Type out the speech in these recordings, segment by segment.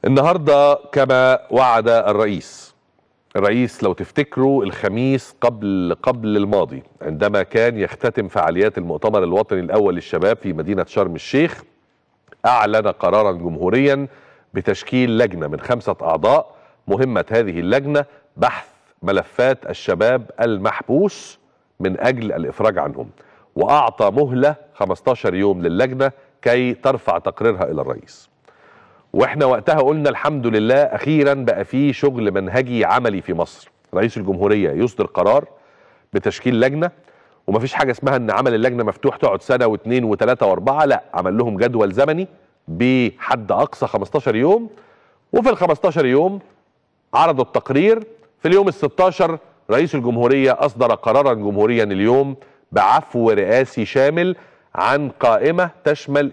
النهارده كما وعد الرئيس الرئيس لو تفتكروا الخميس قبل قبل الماضي عندما كان يختتم فعاليات المؤتمر الوطني الاول للشباب في مدينه شرم الشيخ اعلن قرارا جمهوريا بتشكيل لجنه من خمسه اعضاء مهمه هذه اللجنه بحث ملفات الشباب المحبوس من اجل الافراج عنهم واعطى مهله 15 يوم للجنه كي ترفع تقريرها الى الرئيس واحنا وقتها قلنا الحمد لله اخيرا بقى في شغل منهجي عملي في مصر رئيس الجمهوريه يصدر قرار بتشكيل لجنه ومفيش حاجه اسمها ان عمل اللجنه مفتوح تقعد سنه واثنين وثلاثه واربعه لا عمل لهم جدول زمني بحد اقصى 15 يوم وفي ال 15 يوم عرضوا التقرير في اليوم ال 16 رئيس الجمهوريه اصدر قرارا جمهوريا اليوم بعفو رئاسي شامل عن قائمه تشمل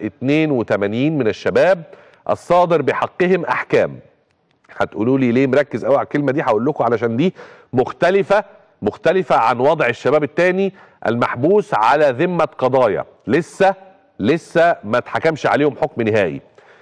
82 من الشباب الصادر بحقهم احكام هتقولوا لي ليه مركز قوي على الكلمه دي هقول لكم علشان دي مختلفه مختلفه عن وضع الشباب التاني المحبوس على ذمه قضايا لسه لسه ما اتحكمش عليهم حكم نهائي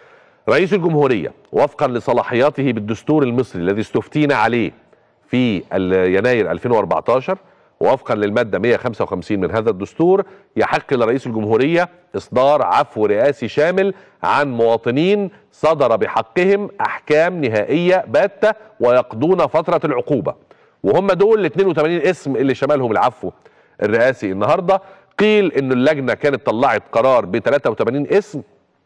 رئيس الجمهوريه وفقا لصلاحياته بالدستور المصري الذي استفتينا عليه في يناير 2014 ووفقا للماده 155 من هذا الدستور يحق لرئيس الجمهوريه اصدار عفو رئاسي شامل عن مواطنين صدر بحقهم احكام نهائيه باته ويقضون فتره العقوبه وهم دول ال 82 اسم اللي شملهم العفو الرئاسي النهارده قيل ان اللجنه كانت طلعت قرار ب 83 اسم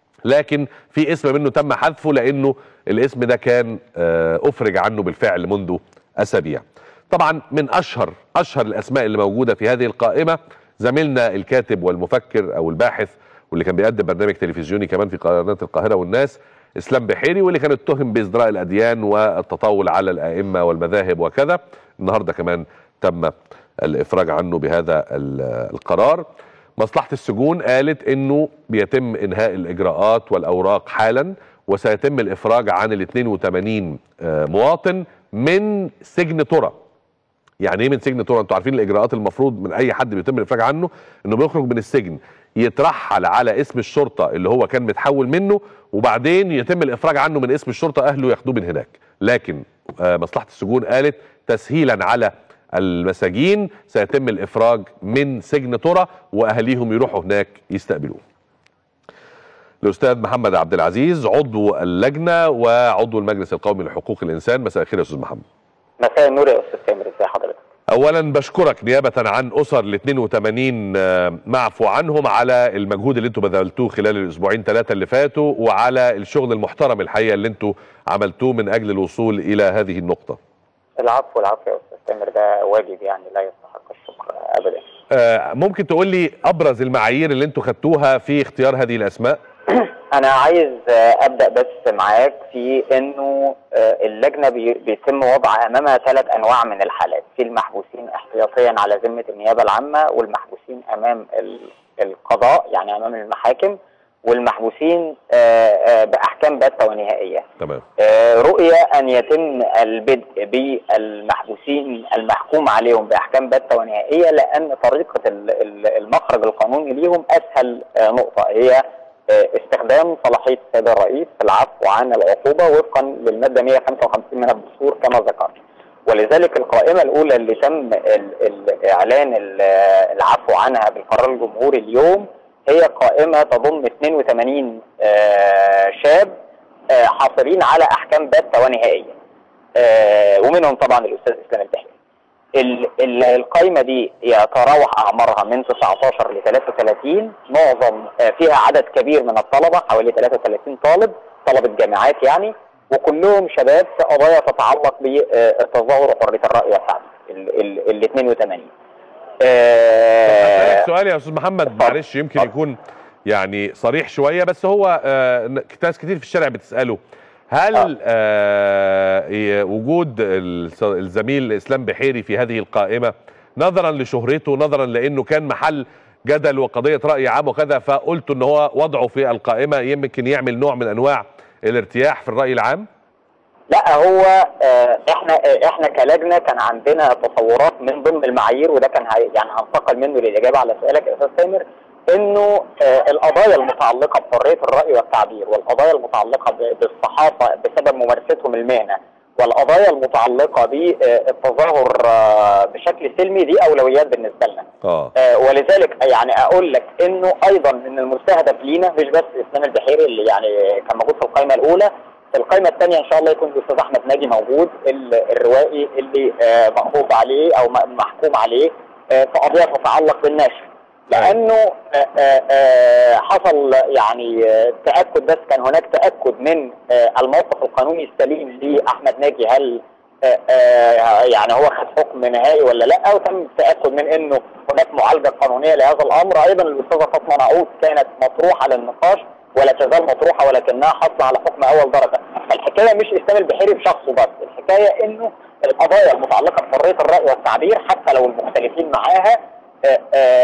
لكن في اسم منه تم حذفه لانه الاسم ده كان افرج عنه بالفعل منذ اسابيع طبعا من اشهر اشهر الاسماء اللي موجوده في هذه القائمه زميلنا الكاتب والمفكر او الباحث واللي كان بيقدم برنامج تلفزيوني كمان في قناه القاهره والناس اسلام بحيري واللي كان اتهم بازدراء الاديان والتطاول على الائمه والمذاهب وكذا النهارده كمان تم الافراج عنه بهذا القرار مصلحه السجون قالت انه بيتم انهاء الاجراءات والاوراق حالا وسيتم الافراج عن ال 82 مواطن من سجن ترى يعني ايه من سجن ترى انتوا عارفين الاجراءات المفروض من اي حد بيتم الافراج عنه انه بيخرج من السجن يترحل على اسم الشرطه اللي هو كان متحول منه وبعدين يتم الافراج عنه من اسم الشرطه اهله ياخدوه من هناك لكن آه مصلحه السجون قالت تسهيلا على المساجين سيتم الافراج من سجن ترى واهاليهم يروحوا هناك يستقبلوه الاستاذ محمد عبد العزيز عضو اللجنه وعضو المجلس القومي لحقوق الانسان مساء الخير يا استاذ محمد مساء النور يا استاذ تامر ازي حضرتك اولا بشكرك نيابه عن اسر ال 82 معفو عنهم على المجهود اللي انتم بذلتوه خلال الاسبوعين ثلاثه اللي فاتوا وعلى الشغل المحترم الحقيقه اللي انتم عملتوه من اجل الوصول الى هذه النقطه العفو العفو يا استاذ تامر ده واجب يعني لا يستحق الشكر ابدا آه ممكن تقول لي ابرز المعايير اللي انتم خدتوها في اختيار هذه الاسماء انا عايز ابدا بس معاك في انه اللجنه بيتم وضع امامها ثلاث انواع من الحالات في المحبوسين احتياطيا على ذمه النيابه العامه والمحبوسين امام القضاء يعني امام المحاكم والمحبوسين باحكام باته ونهائيه تمام رؤيه ان يتم البدء بالمحبوسين المحكوم عليهم باحكام باته ونهائيه لان طريقه المخرج القانوني ليهم اسهل نقطه هي استخدام صلاحيه السيد الرئيس في العفو عن العقوبه وفقا للماده 155 من الدستور كما ذكرت. ولذلك القائمه الاولى اللي تم ال ال اعلان ال العفو عنها بالقرار الجمهوري اليوم هي قائمه تضم 82 شاب حاصلين على احكام باته ونهائيه. ومنهم طبعا الاستاذ اسلام البحري. القائمه دي يتراوح اعمارها من 19 ل 33 معظم فيها عدد كبير من الطلبه حوالي 33 طالب طلبه جامعات يعني وكلهم شباب في قضايا تتعلق بالتظاهر وحريه الراي والتعبير ال 82 أه سؤال يا استاذ محمد معلش يمكن يكون يعني صريح شويه بس هو آه ناس كتير في الشارع بتساله هل آه وجود الزميل اسلام بحيري في هذه القائمه نظرا لشهرته نظرا لانه كان محل جدل وقضيه راي عام وكذا فقلت ان هو وضعه في القائمه يمكن يعمل نوع من انواع الارتياح في الراي العام؟ لا هو آه احنا آه احنا كلجنه كان عندنا تصورات من ضمن المعايير وده كان يعني هنتقل منه للاجابه على سؤالك يا استاذ تامر انه آه، القضايا المتعلقه بحريه الراي والتعبير والقضايا المتعلقه ب- بالصحافه بسبب ممارستهم المهنه والقضايا المتعلقه بالتظاهر آه، بشكل سلمي دي اولويات بالنسبه لنا اه آه، ولذلك يعني اقول لك انه ايضا ان المستهدف لينا مش بس اسلام البحيري اللي يعني كان موجود في القائمه الاولى في القائمه الثانيه ان شاء الله يكون الاستاذ احمد ناجي موجود ال- الروائي اللي آه، مقبوض عليه او م- محكوم عليه آه، في قضيه تتعلق بالنشر لانه آه، آه، آه، حصل يعني آه، تاكد بس كان هناك تاكد من آه، الموقف القانوني السليم لاحمد ناجي هل آه، آه، يعني هو خد حكم نهائي ولا لا وتم التاكد من انه هناك معالجه قانونيه لهذا الامر ايضا الاستاذه فاطمه نعوت كانت مطروحه للنقاش ولا تزال مطروحه ولكنها حصل على حكم اول درجه الحكايه مش اسلام البحيري بشخصه بس الحكايه انه القضايا المتعلقه بحريه الراي والتعبير حتى لو المختلفين معاها آه،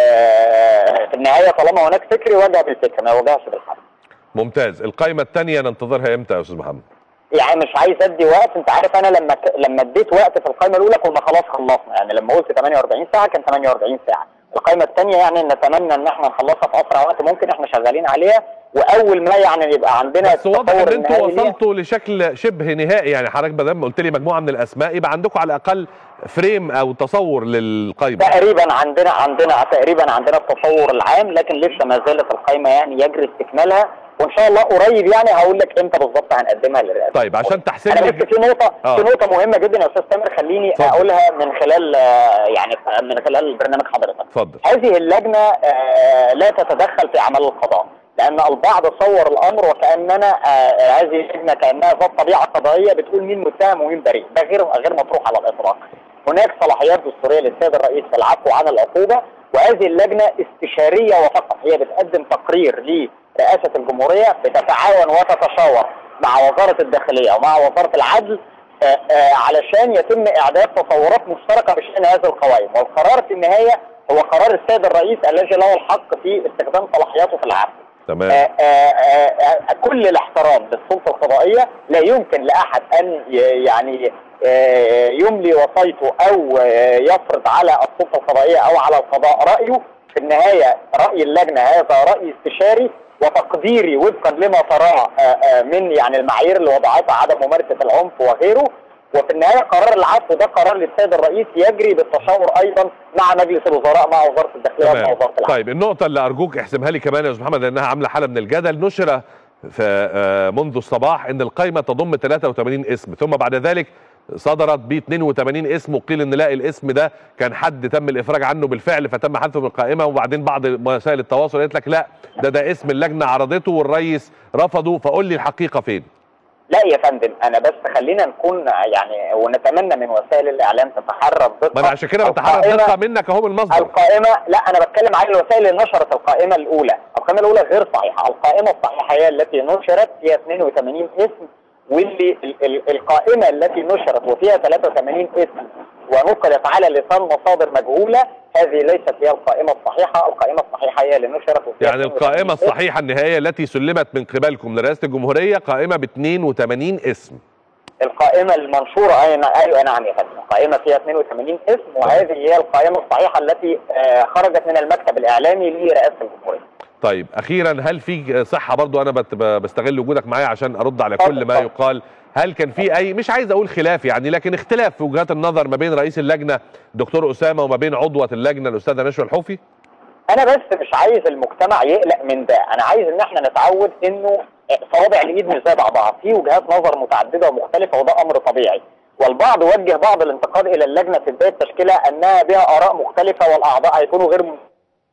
آه، في النهايه طالما هناك فكر يواجه بالفكر ما يواجهش بالحرب ممتاز القائمه الثانيه ننتظرها امتى يا استاذ محمد يعني مش عايز ادي وقت انت عارف انا لما ك... لما اديت وقت في القائمه الاولى كنا خلاص خلصنا يعني لما قلت 48 ساعه كان 48 ساعه القائمه الثانيه يعني نتمنى ان احنا نخلصها في اسرع وقت ممكن احنا شغالين عليها واول ما يعني يبقى عندنا بس واضح ان التطور انتوا النهائي ليها. وصلتوا لشكل شبه نهائي يعني حضرتك ما دام قلت لي مجموعه من الاسماء يبقى عندكم على الاقل فريم او تصور للقائمه تقريبا عندنا عندنا تقريبا عندنا التصور العام لكن لسه ما زالت القائمه يعني يجري استكمالها وان شاء الله قريب يعني هقول لك امتى بالظبط هنقدمها للرئاسه طيب عشان تحسين انا لي بس في نقطه آه. في نقطه مهمه جدا يا استاذ تامر خليني اتفضل. اقولها من خلال آه، يعني من خلال برنامج حضرتك اتفضل هذه اللجنه آه، لا تتدخل في اعمال القضاء لان البعض صور الامر وكاننا آه، هذه اللجنه كانها ذات طبيعه قضائيه بتقول مين متهم ومين بريء ده غير غير مطروح على الاطلاق هناك صلاحيات دستوريه للسيد الرئيس في العفو عن العقوبه وهذه اللجنه استشاريه وفقط هي بتقدم تقرير لرئاسه الجمهوريه بتتعاون وتتشاور مع وزاره الداخليه ومع وزاره العدل آه، آه، علشان يتم اعداد تصورات مشتركه بشان هذه القوائم والقرار في النهايه هو قرار السيد الرئيس الذي له الحق في استخدام صلاحياته في العفو تمام آه، آه، آه، آه، كل الاحترام للسلطه القضائيه لا يمكن لاحد ان ي- يعني آه، يملي وصيته او آه، يفرض على السلطه القضائيه او على القضاء رايه في النهايه راي اللجنه هذا راي استشاري وتقديري وفقا لما تراه آه، آه، من يعني المعايير اللي وضعتها عدم ممارسه العنف وغيره وفي النهايه قرار العفو ده قرار للسيد الرئيس يجري بالتشاور ايضا مع مجلس الوزراء مع وزاره الداخليه ومع تمام وزاره العدل طيب النقطة اللي أرجوك احسمها لي كمان يا أستاذ محمد لأنها عاملة حالة من الجدل نشر في آه، منذ الصباح أن القائمة تضم 83 اسم ثم بعد ذلك صدرت ب 82 اسم وقيل ان لا الاسم ده كان حد تم الافراج عنه بالفعل فتم حذفه من القائمه وبعدين بعض وسائل التواصل قالت لك لا ده ده اسم اللجنه عرضته والرئيس رفضه فقول لي الحقيقه فين لا يا فندم انا بس خلينا نكون يعني ونتمنى من وسائل الاعلام تتحرى الدقه ما انا عشان كده بتحرى القائمة- الدقه منك اهو من المصدر القائمه لا انا بتكلم عن الوسائل اللي نشرت القائمه الاولى القائمه الاولى غير صحيحه القائمه الصحيحه هي التي نشرت فيها 82 اسم واللي ال ال القائمه التي نشرت وفيها 83 اسم ونقلت على لسان مصادر مجهوله هذه ليست هي القائمه الصحيحه القائمه الصحيحه هي اللي نشرت وفيها يعني 82 القائمه اسم. الصحيحه النهائيه التي سلمت من قبلكم لرئاسه الجمهوريه قائمه ب 82 اسم القائمة المنشورة أيوة أيوة نعم يا فندم القائمة فيها 82 اسم وهذه هي القائمة الصحيحة التي آه، خرجت من المكتب الإعلامي لرئاسة الجمهورية طيب اخيرا هل في صحه برضو انا بت- بستغل وجودك معايا عشان ارد على كل ما اتفضل. يقال هل كان في اي مش عايز اقول خلاف يعني لكن اختلاف في وجهات النظر ما بين رئيس اللجنه دكتور اسامه وما بين عضوه اللجنه الاستاذه نشوى الحوفي أنا بس مش عايز المجتمع يقلق من ده أنا عايز إن احنا نتعود إنه صوابع الإيد مش زي بعضها في وجهات نظر متعددة ومختلفة وده أمر طبيعي والبعض وجه بعض الانتقاد إلى اللجنة في بداية تشكيلها أنها بها آراء مختلفة والأعضاء هيكونوا غير م-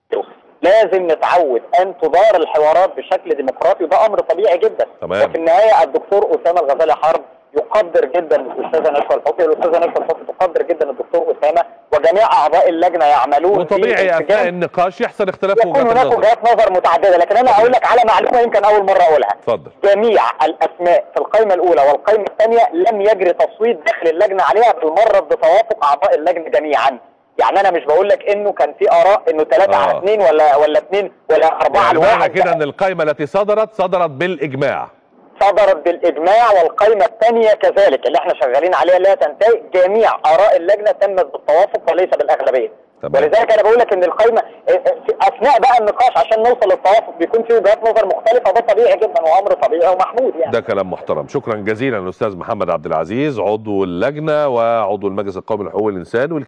لازم نتعود ان تدار الحوارات بشكل ديمقراطي وده امر طبيعي جدا تمام. وفي النهايه الدكتور اسامه الغزالي حرب يقدر جدا الاستاذه نشوى الحوفي الاستاذه نشوى الحوفي تقدر جدا الدكتور اسامه وجميع اعضاء اللجنه يعملون في وطبيعي اتجاه اثناء النقاش يحصل اختلاف في يكون وجهات هناك النظر وجهات نظر متعدده لكن انا اقول لك على معلومه يمكن اول مره اقولها اتفضل جميع الاسماء في القائمه الاولى والقائمه الثانيه لم يجري تصويت داخل اللجنه عليها بالمره بتوافق اعضاء اللجنه جميعا يعني انا مش بقول لك انه كان في اراء انه ثلاثه آه. على اثنين ولا ولا اثنين ولا اربعه يعني لواحد معنى كده ان القائمه التي صدرت صدرت بالاجماع صدرت بالاجماع والقائمه الثانيه كذلك اللي احنا شغالين عليها لا تنتهي جميع اراء اللجنه تمت بالتوافق وليس بالاغلبيه تمام ولذلك انا بقول لك ان القايمه في اثناء بقى النقاش عشان نوصل للتوافق بيكون في وجهات نظر مختلفه ده طبيعي جدا وامر طبيعي ومحمود يعني ده كلام محترم شكرا جزيلا الاستاذ محمد عبد العزيز عضو اللجنه وعضو المجلس القومي لحقوق الانسان